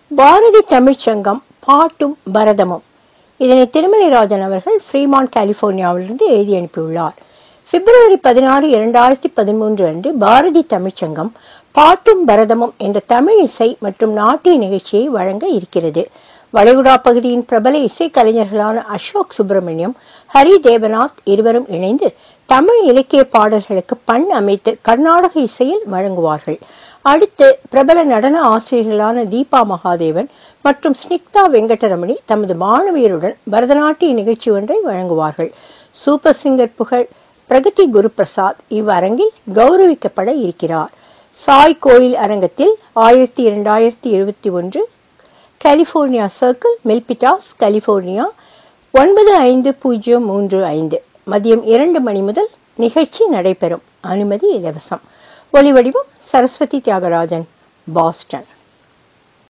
பாரதி தமிழ்ச்சங்கம் பாட்டும் பரதமும் இதனை திருமலைராஜன் அவர்கள் ஃப்ரீமான் கலிபோர்னியாவிலிருந்து எழுதி அனுப்பியுள்ளார் பிப்ரவரி பதினாறு இரண்டாயிரத்தி பதிமூன்று அன்று பாரதி தமிழ்ச்சங்கம் பாட்டும் பரதமும் என்ற தமிழ் இசை மற்றும் நாட்டிய நிகழ்ச்சியை வழங்க இருக்கிறது வளைகுடா பகுதியின் பிரபல இசை கலைஞர்களான அசோக் சுப்பிரமணியம் ஹரி தேவநாத் இருவரும் இணைந்து தமிழ் இலக்கிய பாடல்களுக்கு பண் அமைத்து கர்நாடக இசையில் வழங்குவார்கள் அடுத்து பிரபல நடன ஆசிரியர்களான தீபா மகாதேவன் மற்றும் ஸ்னிக்தா வெங்கடரமணி தமது மாணவியருடன் பரதநாட்டிய நிகழ்ச்சி ஒன்றை வழங்குவார்கள் சூப்பர் சிங்கர் புகழ் பிரகதி குரு பிரசாத் இவ்வரங்கில் கௌரவிக்கப்பட இருக்கிறார் சாய் கோயில் அரங்கத்தில் ஆயிரத்தி இரண்டாயிரத்தி இருபத்தி ஒன்று கலிபோர்னியா சர்க்கிள் மில்பிட்டாஸ் கலிபோர்னியா ஒன்பது ஐந்து பூஜ்ஜியம் மூன்று ஐந்து மதியம் இரண்டு மணி முதல் நிகழ்ச்சி நடைபெறும் அனுமதி இலவசம் ஒலிவடிவம் சரஸ்வதி தியாகராஜன் பாஸ்டன்